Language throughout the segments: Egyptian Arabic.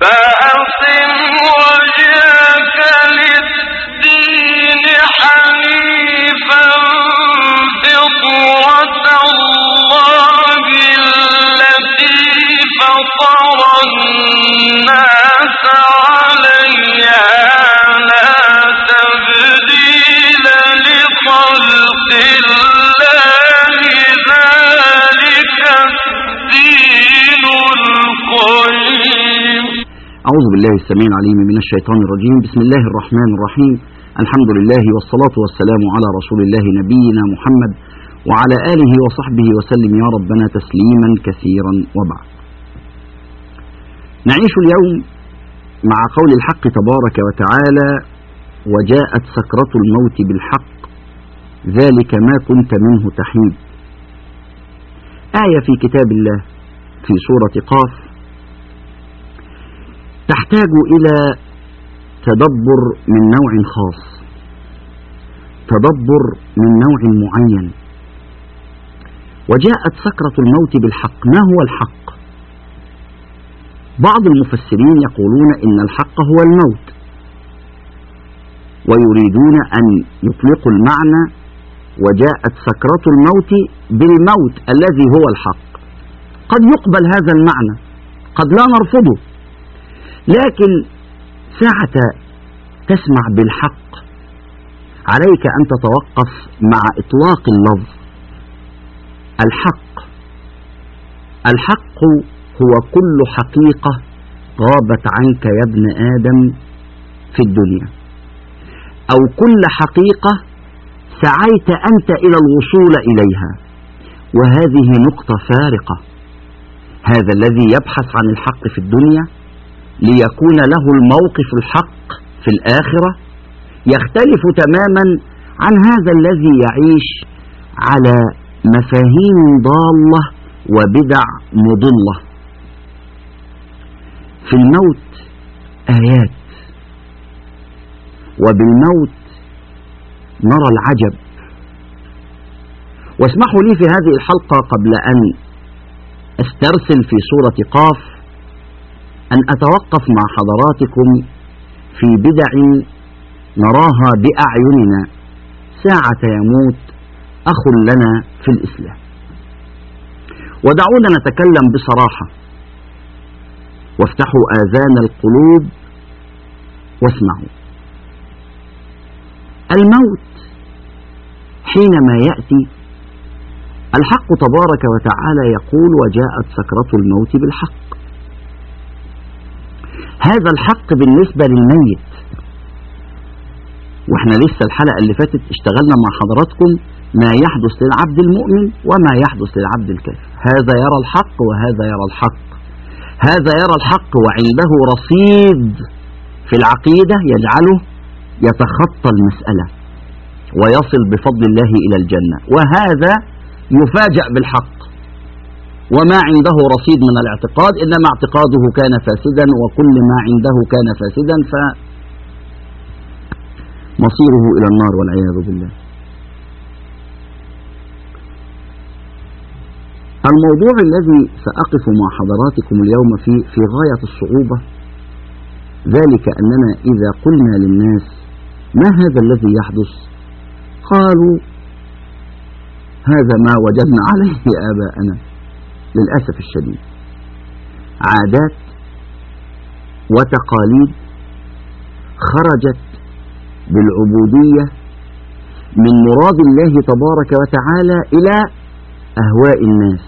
فأقم وجهك للدين حنيفا فطرة الله التي فطر الناس عليها لا تبديل لخلق الله ذلك الدين القيم أعوذ بالله السميع العليم من الشيطان الرجيم بسم الله الرحمن الرحيم الحمد لله والصلاة والسلام على رسول الله نبينا محمد وعلى آله وصحبه وسلم يا ربنا تسليما كثيرا وبعد نعيش اليوم مع قول الحق تبارك وتعالى وجاءت سكرة الموت بالحق ذلك ما كنت منه تحيد آية في كتاب الله في سورة قاف تحتاج إلى تدبر من نوع خاص تدبر من نوع معين وجاءت سكرة الموت بالحق ما هو الحق بعض المفسرين يقولون إن الحق هو الموت ويريدون أن يطلقوا المعنى وجاءت سكرة الموت بالموت الذي هو الحق قد يقبل هذا المعنى قد لا نرفضه لكن ساعة تسمع بالحق عليك أن تتوقف مع إطلاق اللفظ الحق الحق هو كل حقيقة غابت عنك يا ابن آدم في الدنيا أو كل حقيقة سعيت أنت إلى الوصول إليها وهذه نقطة فارقة هذا الذي يبحث عن الحق في الدنيا ليكون له الموقف الحق في الآخرة يختلف تماما عن هذا الذي يعيش على مفاهيم ضالة وبدع مضلة في الموت آيات وبالموت نرى العجب واسمحوا لي في هذه الحلقة قبل أن استرسل في سورة قاف أن أتوقف مع حضراتكم في بدع نراها بأعيننا ساعة يموت أخ لنا في الإسلام ودعونا نتكلم بصراحة وافتحوا آذان القلوب واسمعوا الموت حينما يأتي الحق تبارك وتعالى يقول وجاءت سكرة الموت بالحق هذا الحق بالنسبة للميت واحنا لسه الحلقة اللي فاتت اشتغلنا مع حضراتكم ما يحدث للعبد المؤمن وما يحدث للعبد الكافر هذا يرى الحق وهذا يرى الحق هذا يرى الحق وعنده رصيد في العقيدة يجعله يتخطى المسألة ويصل بفضل الله إلى الجنة وهذا يفاجأ بالحق وما عنده رصيد من الاعتقاد إنما اعتقاده كان فاسدا وكل ما عنده كان فاسدا فمصيره إلى النار والعياذ بالله الموضوع الذي سأقف مع حضراتكم اليوم في في غاية الصعوبة ذلك أننا إذا قلنا للناس ما هذا الذي يحدث قالوا هذا ما وجدنا عليه آباءنا للأسف الشديد عادات وتقاليد خرجت بالعبودية من مراد الله تبارك وتعالى إلى أهواء الناس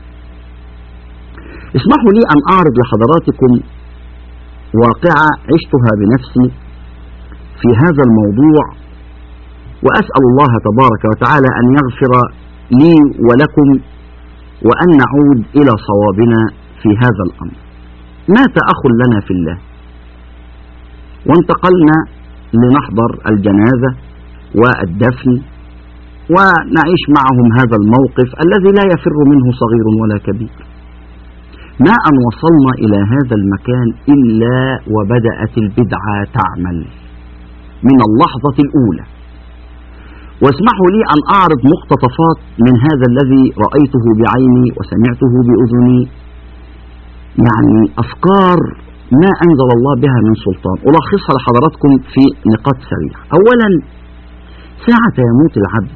اسمحوا لي أن أعرض لحضراتكم واقعة عشتها بنفسي في هذا الموضوع وأسأل الله تبارك وتعالى أن يغفر لي ولكم وأن نعود إلى صوابنا في هذا الأمر مات أخ لنا في الله وانتقلنا لنحضر الجنازة والدفن ونعيش معهم هذا الموقف الذي لا يفر منه صغير ولا كبير ما أن وصلنا إلى هذا المكان إلا وبدأت البدعة تعمل من اللحظة الأولى واسمحوا لي أن أعرض مقتطفات من هذا الذي رأيته بعيني وسمعته بأذني يعني أفكار ما أنزل الله بها من سلطان ألخصها لحضراتكم في نقاط سريعة أولا ساعة يموت العبد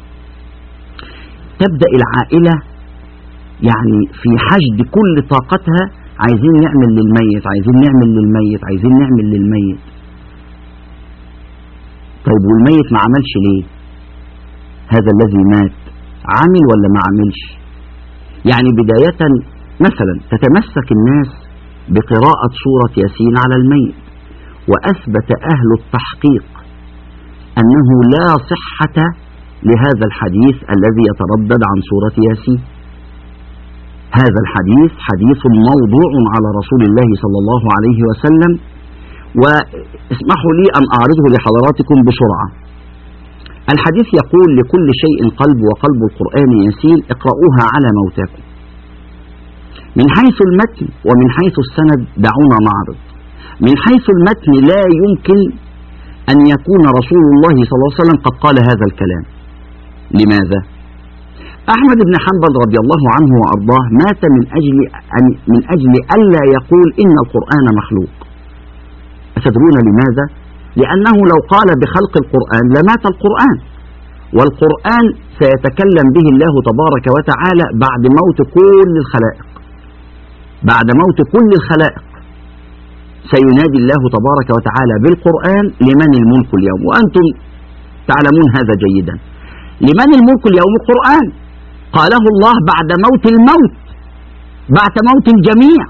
تبدأ العائلة يعني في حشد كل طاقتها عايزين نعمل للميت عايزين نعمل للميت عايزين نعمل للميت طيب والميت ما عملش ليه هذا الذي مات عمل ولا ما عملش يعني بداية مثلا تتمسك الناس بقراءة سورة ياسين على الميت وأثبت أهل التحقيق أنه لا صحة لهذا الحديث الذي يتردد عن سورة ياسين هذا الحديث حديث موضوع على رسول الله صلى الله عليه وسلم واسمحوا لي أن أعرضه لحضراتكم بسرعة الحديث يقول لكل شيء قلب وقلب القرآن يسيل اقرأوها على موتاكم من حيث المتن ومن حيث السند دعونا نعرض من حيث المتن لا يمكن أن يكون رسول الله صلى الله عليه وسلم قد قال هذا الكلام لماذا؟ أحمد بن حنبل رضي الله عنه وأرضاه مات من أجل أن من أجل ألا يقول إن القرآن مخلوق أتدرون لماذا؟ لأنه لو قال بخلق القرآن لمات القرآن والقرآن سيتكلم به الله تبارك وتعالى بعد موت كل الخلائق بعد موت كل الخلائق سينادي الله تبارك وتعالى بالقرآن لمن الملك اليوم وأنتم تعلمون هذا جيدا لمن الملك اليوم القرآن قاله الله بعد موت الموت بعد موت الجميع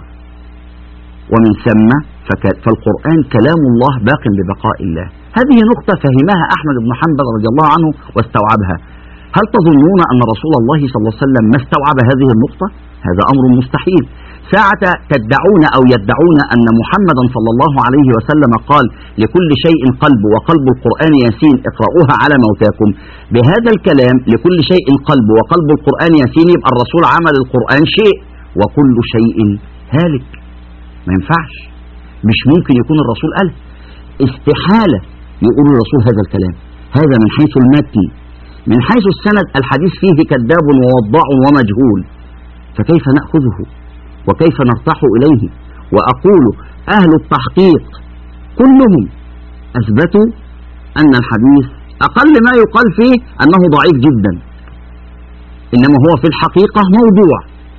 ومن ثم فالقرآن كلام الله باق ببقاء الله هذه نقطة فهمها أحمد بن حنبل رضي الله عنه واستوعبها هل تظنون أن رسول الله صلى الله عليه وسلم ما استوعب هذه النقطة هذا أمر مستحيل ساعة تدعون أو يدعون أن محمدا صلى الله عليه وسلم قال لكل شيء قلب وقلب القرآن ياسين اقرأوها على موتاكم بهذا الكلام لكل شيء قلب وقلب القرآن ياسين يبقى الرسول عمل القرآن شيء وكل شيء هالك ما ينفعش مش ممكن يكون الرسول قال استحالة يقول الرسول هذا الكلام هذا من حيث المتن من حيث السند الحديث فيه كذاب ووضاع ومجهول فكيف نأخذه وكيف نرتاح إليه وأقول أهل التحقيق كلهم أثبتوا أن الحديث أقل ما يقال فيه أنه ضعيف جدا إنما هو في الحقيقة موضوع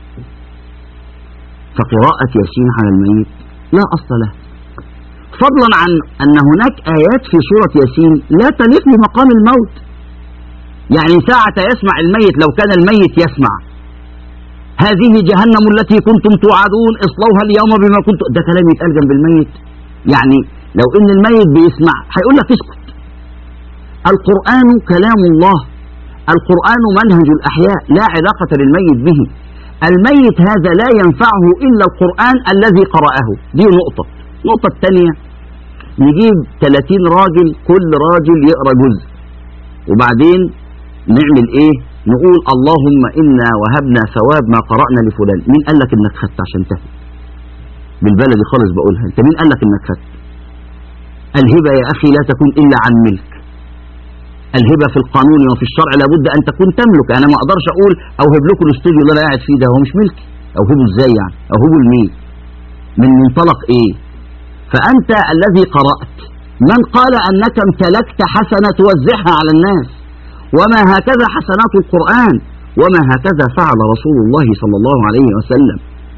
فقراءة ياسين على الميت لا أصل له فضلا عن أن هناك آيات في سورة ياسين لا تليق بمقام الموت يعني ساعة يسمع الميت لو كان الميت يسمع هذه جهنم التي كنتم توعدون اصلوها اليوم بما كنتم ده كلام يتقال جنب الميت يعني لو ان الميت بيسمع هيقول لك اسكت القرآن كلام الله القرآن منهج الأحياء لا علاقة للميت به الميت هذا لا ينفعه إلا القرآن الذي قرأه دي نقطة النقطة الثانية نجيب 30 راجل كل راجل يقرأ جزء وبعدين نعمل ايه نقول اللهم إنا وهبنا ثواب ما قرأنا لفلان مين قال لك انك خدت عشان تهب بالبلدي خالص بقولها انت مين قال لك انك خدت الهبة يا أخي لا تكون إلا عن ملك الهبة في القانون وفي الشرع لابد أن تكون تملك أنا ما أقدرش أقول أوهب لكم الاستوديو اللي أنا قاعد فيه ده هو مش ملكي أوهبه إزاي يعني أوهبه لمين من منطلق إيه فأنت الذي قرأت من قال أنك امتلكت حسنة توزعها على الناس وما هكذا حسنات القرآن وما هكذا فعل رسول الله صلى الله عليه وسلم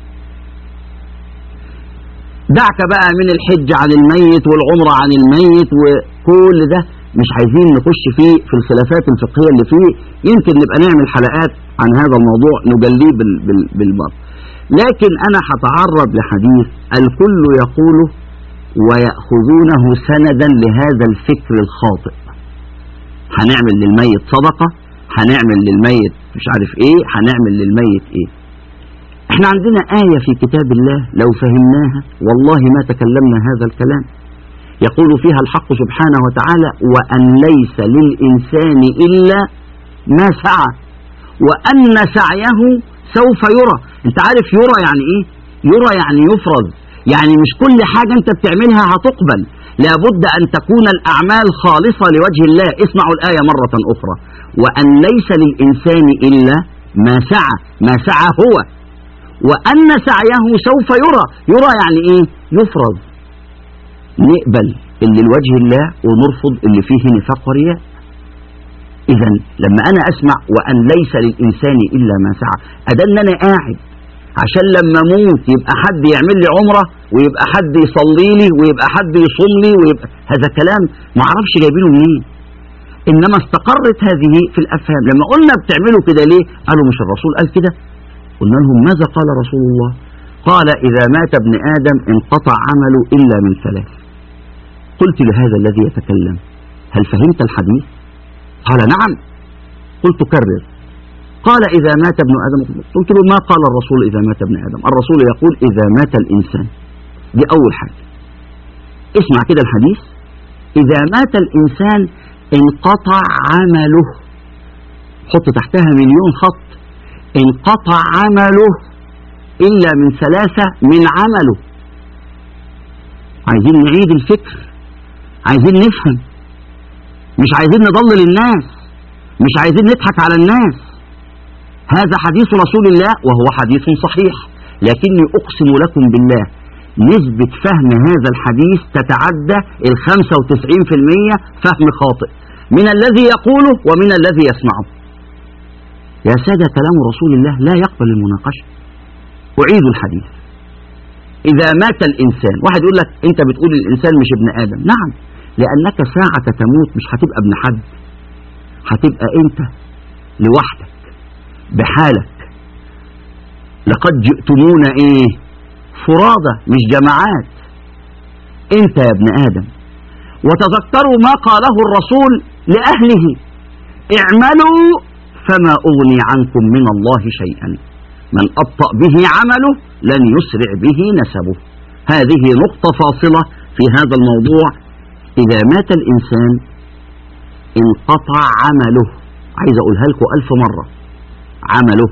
دعك بقى من الحج عن الميت والعمرة عن الميت وكل ده مش عايزين نخش فيه في الخلافات الفقهية اللي فيه يمكن نبقى نعمل حلقات عن هذا الموضوع نجليه بال بال بالبر لكن أنا هتعرض لحديث الكل يقوله ويأخذونه سندا لهذا الفكر الخاطئ هنعمل للميت صدقة هنعمل للميت مش عارف ايه هنعمل للميت ايه احنا عندنا آية في كتاب الله لو فهمناها والله ما تكلمنا هذا الكلام يقول فيها الحق سبحانه وتعالى وأن ليس للإنسان إلا ما سعى وأن سعيه سوف يرى انت عارف يرى يعني ايه يرى يعني يفرض يعني مش كل حاجة انت بتعملها هتقبل لابد أن تكون الأعمال خالصة لوجه الله اسمعوا الآية مرة أخرى وأن ليس للإنسان إلا ما سعى ما سعى هو وأن سعيه سوف يرى يرى يعني إيه يفرض نقبل اللي لوجه الله ونرفض اللي فيه نفاق ورياء إذا لما أنا أسمع وأن ليس للإنسان إلا ما سعى أدل أن أنا قاعد عشان لما أموت يبقى حد يعمل لي عمرة ويبقى حد يصلي لي ويبقى حد يصوم لي ويبقى هذا كلام ما اعرفش جايبينه منين إنما استقرت هذه في الأفهام لما قلنا بتعملوا كده ليه قالوا مش الرسول قال كده قلنا لهم ماذا قال رسول الله قال إذا مات ابن آدم انقطع عمله إلا من ثلاث قلت لهذا الذي يتكلم هل فهمت الحديث قال نعم قلت كرر قال إذا مات ابن آدم قلت له ما قال الرسول إذا مات ابن آدم الرسول يقول إذا مات الإنسان دي أول حاجة اسمع كده الحديث إذا مات الإنسان انقطع عمله حط تحتها مليون خط انقطع عمله إلا من ثلاثة من عمله عايزين نعيد الفكر عايزين نفهم مش عايزين نضلل الناس مش عايزين نضحك على الناس هذا حديث رسول الله وهو حديث صحيح لكني أقسم لكم بالله نسبة فهم هذا الحديث تتعدى ال 95% فهم خاطئ من الذي يقوله ومن الذي يسمعه يا سادة كلام رسول الله لا يقبل المناقشة أعيد الحديث إذا مات الإنسان واحد يقول لك أنت بتقول الإنسان مش ابن آدم نعم لأنك ساعة تموت مش هتبقى ابن حد هتبقى أنت لوحدك بحالك لقد جئتمونا إيه فرادى مش جماعات أنت يا ابن آدم وتذكروا ما قاله الرسول لأهله اعملوا فما أغني عنكم من الله شيئا من أبطأ به عمله لن يسرع به نسبه هذه نقطة فاصلة في هذا الموضوع إذا مات الإنسان انقطع عمله عايز أقولها لكم ألف مرة عمله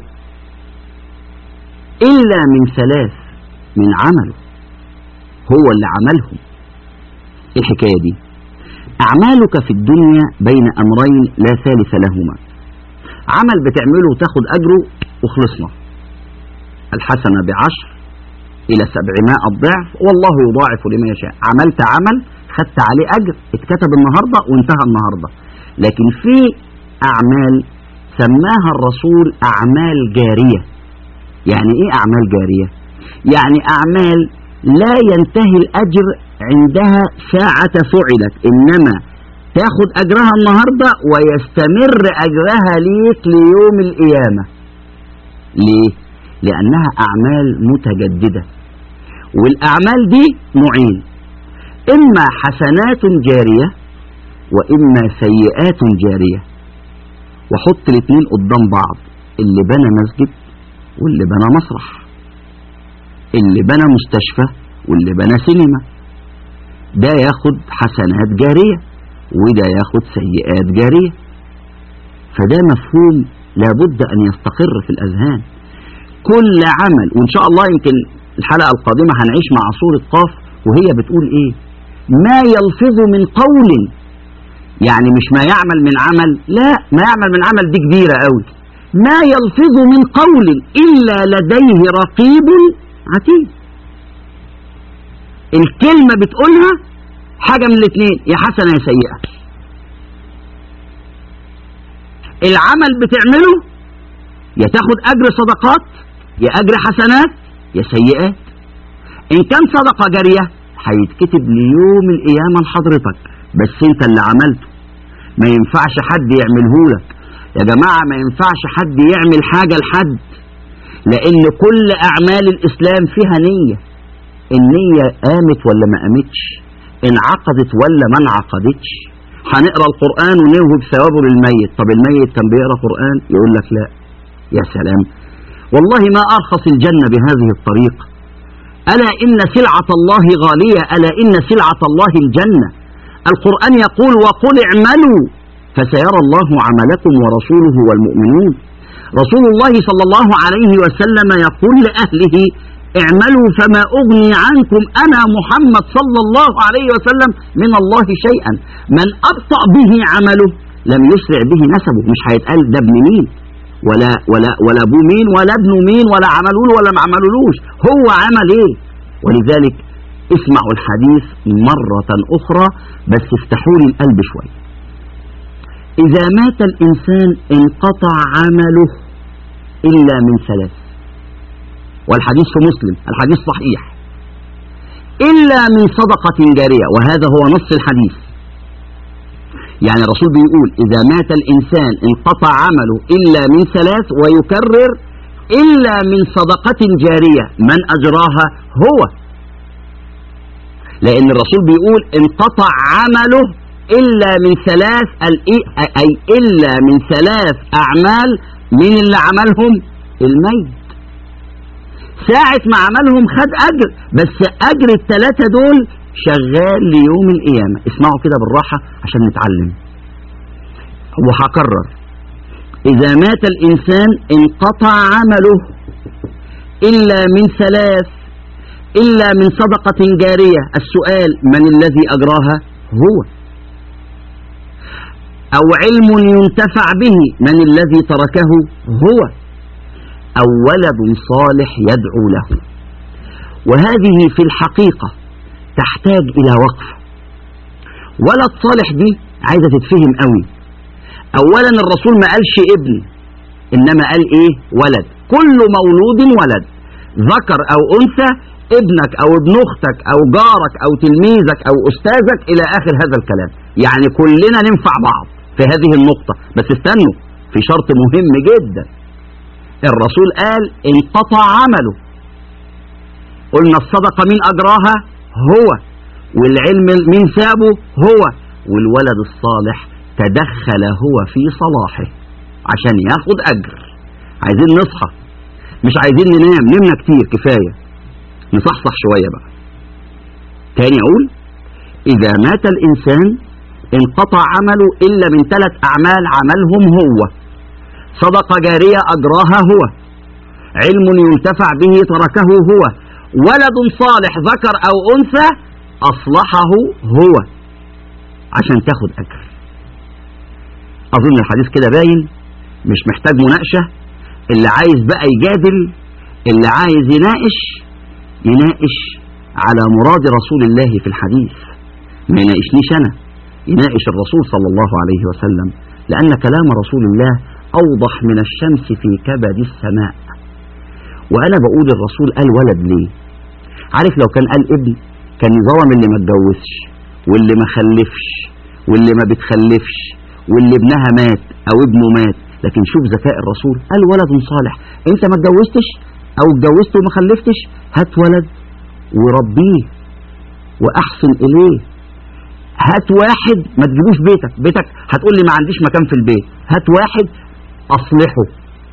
إلا من ثلاث من عمله هو اللي عملهم إيه الحكاية دي أعمالك في الدنيا بين أمرين لا ثالث لهما عمل بتعمله وتاخد أجره وخلصنا الحسنة بعشر إلى سبعمائة ضعف والله يضاعف لما يشاء عملت عمل خدت عليه أجر اتكتب النهاردة وانتهى النهاردة لكن في أعمال سماها الرسول أعمال جارية يعني إيه أعمال جارية يعني أعمال لا ينتهي الأجر عندها ساعة فعلت إنما تاخد أجرها النهاردة ويستمر أجرها ليك ليوم القيامة ليه؟ لأنها أعمال متجددة والأعمال دي نوعين إما حسنات جارية وإما سيئات جارية وحط الاثنين قدام بعض اللي بنى مسجد واللي بنى مسرح اللي بنى مستشفى واللي بنى سينما ده ياخد حسنات جارية وده ياخد سيئات جارية فده مفهوم لابد أن يستقر في الأذهان كل عمل وإن شاء الله يمكن الحلقة القادمة هنعيش مع سورة قاف وهي بتقول إيه ما يلفظ من قول يعني مش ما يعمل من عمل لا ما يعمل من عمل دي كبيرة قوي ما يلفظ من قول إلا لديه رقيب عتيد الكلمة بتقولها حاجة من الاثنين يا حسنة يا سيئة العمل بتعمله يا تاخد أجر صدقات يا أجر حسنات يا سيئات إن كان صدقة جارية هيتكتب ليوم القيامة لحضرتك بس انت اللي عملته ما ينفعش حد يعمله لك يا جماعة ما ينفعش حد يعمل حاجة لحد لأن كل أعمال الإسلام فيها نية النية قامت ولا ما قامتش انعقدت ولا ما انعقدتش هنقرا القرآن ونوهب ثوابه للميت طب الميت كان بيقرا قرآن يقول لك لا يا سلام والله ما أرخص الجنة بهذه الطريقة ألا إن سلعة الله غالية ألا إن سلعة الله الجنة القرآن يقول وقل اعملوا فسيرى الله عملكم ورسوله والمؤمنون رسول الله صلى الله عليه وسلم يقول لأهله اعملوا فما أغني عنكم أنا محمد صلى الله عليه وسلم من الله شيئا من أبطأ به عمله لم يسرع به نسبه مش هيتقال ده ابن مين ولا ولا ولا ابوه مين ولا ابنه مين ولا عملوا له ولا ما عملولوش هو عمل ايه ولذلك اسمعوا الحديث مرة أخرى بس افتحوا لي القلب شوية إذا مات الإنسان انقطع عمله إلا من ثلاث والحديث في مسلم الحديث صحيح إلا من صدقة جارية وهذا هو نص الحديث يعني الرسول بيقول إذا مات الإنسان انقطع عمله إلا من ثلاث ويكرر إلا من صدقة جارية من أجراها هو لأن الرسول بيقول انقطع عمله إلا من ثلاث أي إلا من ثلاث أعمال من اللي عملهم الميت ساعة ما عملهم خد أجر بس أجر الثلاثة دول شغال ليوم القيامة اسمعوا كده بالراحة عشان نتعلم وهكرر إذا مات الإنسان انقطع عمله إلا من ثلاث إلا من صدقة جارية السؤال من الذي أجراها هو أو علم ينتفع به من الذي تركه هو أو ولد صالح يدعو له وهذه في الحقيقة تحتاج إلى وقفة ولد صالح دي عايزة تتفهم قوي أولا الرسول ما قالش ابن إنما قال إيه ولد كل مولود ولد ذكر أو أنثى ابنك أو ابن أختك أو جارك أو تلميذك أو أستاذك إلى آخر هذا الكلام يعني كلنا ننفع بعض في هذه النقطة بس استنوا في شرط مهم جدا الرسول قال انقطع عمله قلنا الصدقة مين أجراها هو والعلم مين سابه هو والولد الصالح تدخل هو في صلاحه عشان ياخد أجر عايزين نصحى مش عايزين ننام نمنا كتير كفاية نصحصح شوية بقى تاني أقول إذا مات الإنسان انقطع عمله إلا من ثلاث أعمال عملهم هو صدقة جارية أجراها هو علم ينتفع به تركه هو ولد صالح ذكر أو أنثى أصلحه هو عشان تاخد أجر أظن الحديث كده باين مش محتاج مناقشة اللي عايز بقى يجادل اللي عايز يناقش يناقش على مراد رسول الله في الحديث ما يناقشنيش أنا يناقش الرسول صلى الله عليه وسلم لأن كلام رسول الله أوضح من الشمس في كبد السماء وأنا بقول الرسول قال ولد ليه عارف لو كان قال ابن كان ظلم اللي ما اتجوزش واللي ما خلفش واللي ما بتخلفش واللي ابنها مات او ابنه مات لكن شوف ذكاء الرسول قال ولد صالح انت ما اتجوزتش او اتجوزت وما خلفتش هات ولد وربيه واحسن اليه هات واحد ما تجيبوش بيتك بيتك هتقول لي ما عنديش مكان في البيت هات واحد اصلحه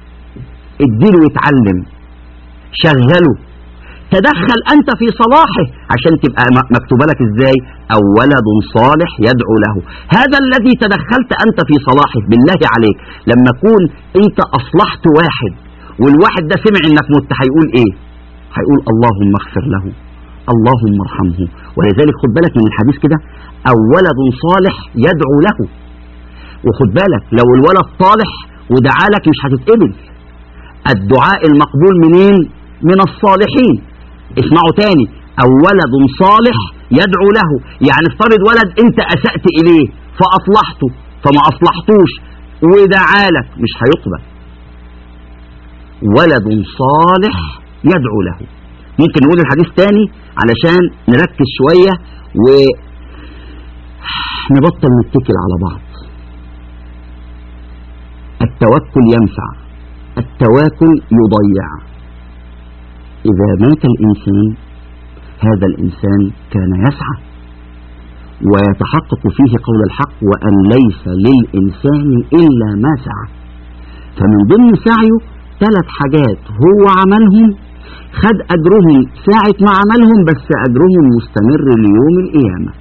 اديله يتعلم شغله تدخل أنت في صلاحه عشان تبقى مكتوبة لك إزاي أو ولد صالح يدعو له هذا الذي تدخلت أنت في صلاحه بالله عليك لما يكون أنت أصلحت واحد والواحد ده سمع إنك مت هيقول إيه هيقول اللهم اغفر له اللهم ارحمه ولذلك خد بالك من الحديث كده أو ولد صالح يدعو له وخد بالك لو الولد صالح ودعا لك مش هتتقبل الدعاء المقبول منين من الصالحين اسمعوا تاني او ولد صالح يدعو له يعني افترض ولد انت اسأت اليه فاصلحته فما اصلحتوش ودعا لك مش هيقبل ولد صالح يدعو له ممكن نقول الحديث تاني علشان نركز شوية ونبطل نتكل على بعض التوكل ينفع التواكل يضيع إذا مات الإنسان هذا الإنسان كان يسعى ويتحقق فيه قول الحق وأن ليس للإنسان إلا ما سعى فمن ضمن سعيه ثلاث حاجات هو عملهم خد أجرهم ساعة ما عملهم بس أجرهم مستمر ليوم القيامة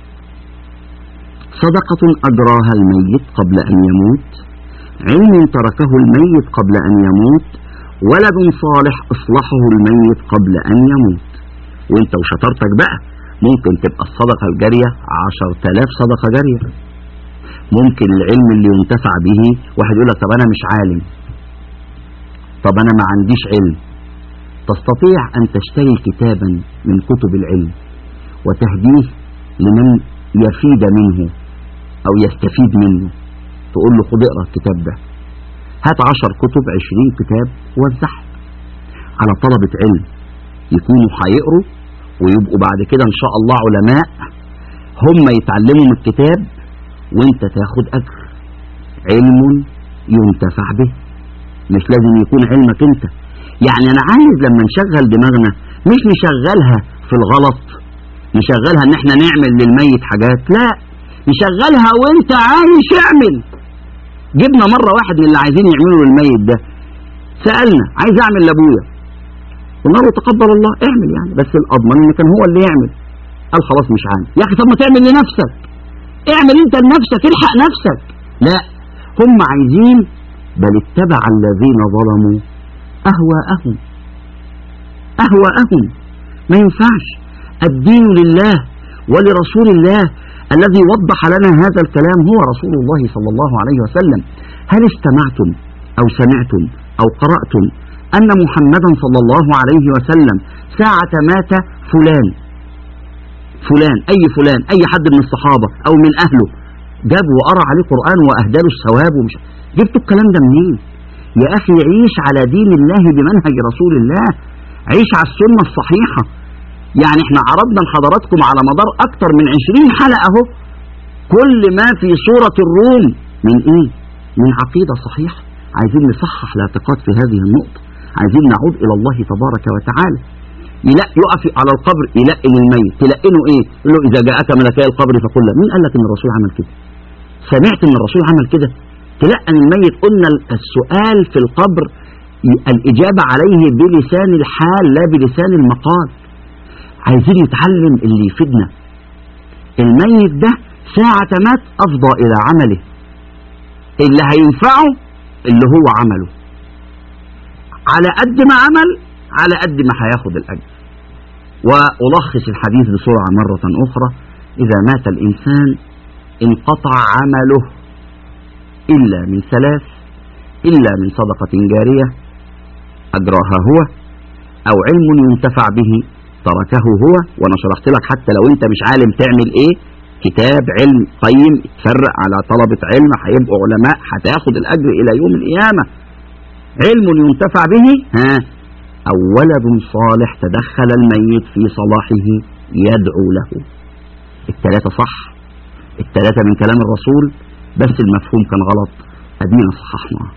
صدقة أجراها الميت قبل أن يموت علم تركه الميت قبل أن يموت ولد صالح اصلحه الميت قبل ان يموت وانت وشطارتك بقى ممكن تبقى الصدقة الجارية عشر تلاف صدقة جارية ممكن العلم اللي ينتفع به واحد يقول لك طب انا مش عالم طب أنا ما عنديش علم تستطيع أن تشتري كتابا من كتب العلم وتهديه لمن يفيد منه أو يستفيد منه تقول له خد اقرا الكتاب ده هات عشر كتب عشرين كتاب وزعها على طلبة علم يكونوا هيقروا ويبقوا بعد كده ان شاء الله علماء هم يتعلموا من الكتاب وانت تاخد اجر علم ينتفع به مش لازم يكون علمك انت يعني انا عايز لما نشغل دماغنا مش نشغلها في الغلط نشغلها ان احنا نعمل للميت حاجات لا نشغلها وانت عايش اعمل جبنا مرة واحد من اللي عايزين يعملوا للميت ده سألنا عايز اعمل لابويا قلنا له تقبل الله اعمل يعني بس الاضمن ان كان هو اللي يعمل قال خلاص مش عامل يا اخي طب ما تعمل لنفسك اعمل انت لنفسك الحق نفسك لا هم عايزين بل اتبع الذين ظلموا اهواءهم اهواءهم ما ينفعش الدين لله ولرسول الله الذي وضح لنا هذا الكلام هو رسول الله صلى الله عليه وسلم هل استمعتم أو سمعتم أو قرأتم أن محمدا صلى الله عليه وسلم ساعة مات فلان فلان أي فلان أي حد من الصحابة أو من أهله جاب وقرأ عليه قرآن وأهدى له الثواب ومش جبتوا الكلام ده منين يا أخي عيش على دين الله بمنهج رسول الله عيش على السنة الصحيحة يعني احنا عرضنا لحضراتكم على مدار اكتر من عشرين حلقة اهو كل ما في سورة الروم من ايه من عقيدة صحيحة عايزين نصحح الاعتقاد في هذه النقطة عايزين نعود الى الله تبارك وتعالى يلاقي يقف على القبر يلقن الميت تلقنه ايه يقول له اذا جاءك ملكي القبر فقل له مين قال لك ان الرسول عمل كده سمعت ان الرسول عمل كده تلقن الميت قلنا السؤال في القبر الاجابة عليه بلسان الحال لا بلسان المقال عايزين نتعلم اللي يفيدنا الميت ده ساعة مات أفضى إلى عمله اللي هينفعه اللي هو عمله على قد ما عمل على قد ما هياخد الأجر وألخص الحديث بسرعة مرة أخرى إذا مات الإنسان انقطع عمله إلا من ثلاث إلا من صدقة جارية أجراها هو أو علم ينتفع به تركه هو وانا شرحت لك حتى لو انت مش عالم تعمل ايه كتاب علم قيم تفرق على طلبة علم هيبقوا علماء هتاخد الاجر الى يوم القيامة علم ينتفع به ها او ولد صالح تدخل الميت في صلاحه يدعو له التلاتة صح التلاتة من كلام الرسول بس المفهوم كان غلط ادينا صححناه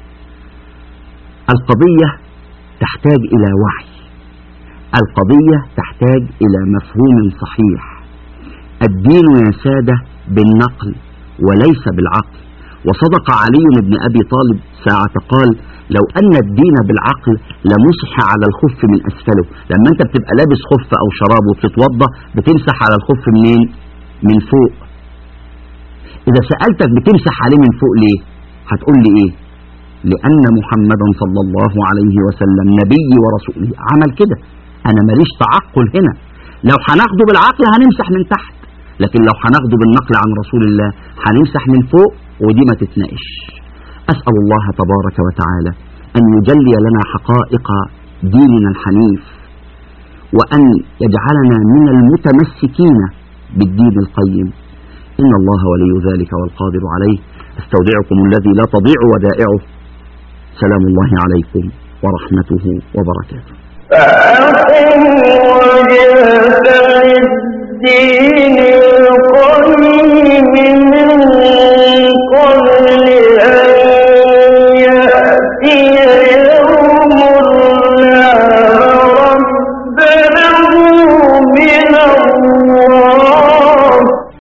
القضية تحتاج الى وعي القضية تحتاج إلى مفهوم صحيح الدين يا سادة بالنقل وليس بالعقل وصدق علي بن أبي طالب ساعة قال لو أن الدين بالعقل لمسح على الخف من أسفله لما أنت بتبقى لابس خف أو شراب وبتتوضى بتمسح على الخف منين من فوق إذا سألتك بتمسح عليه من فوق ليه هتقول لي إيه لأن محمدا صلى الله عليه وسلم نبي ورسوله عمل كده انا ماليش تعقل هنا لو هناخده بالعقل هنمسح من تحت لكن لو هناخده بالنقل عن رسول الله هنمسح من فوق ودي ما تتناقش اسال الله تبارك وتعالى ان يجلي لنا حقائق ديننا الحنيف وان يجعلنا من المتمسكين بالدين القيم ان الله ولي ذلك والقادر عليه استودعكم الذي لا تضيع ودائعه سلام الله عليكم ورحمته وبركاته فأقم وجهك للدين القيم من قبل أن يأتي يوم لا رد له من الله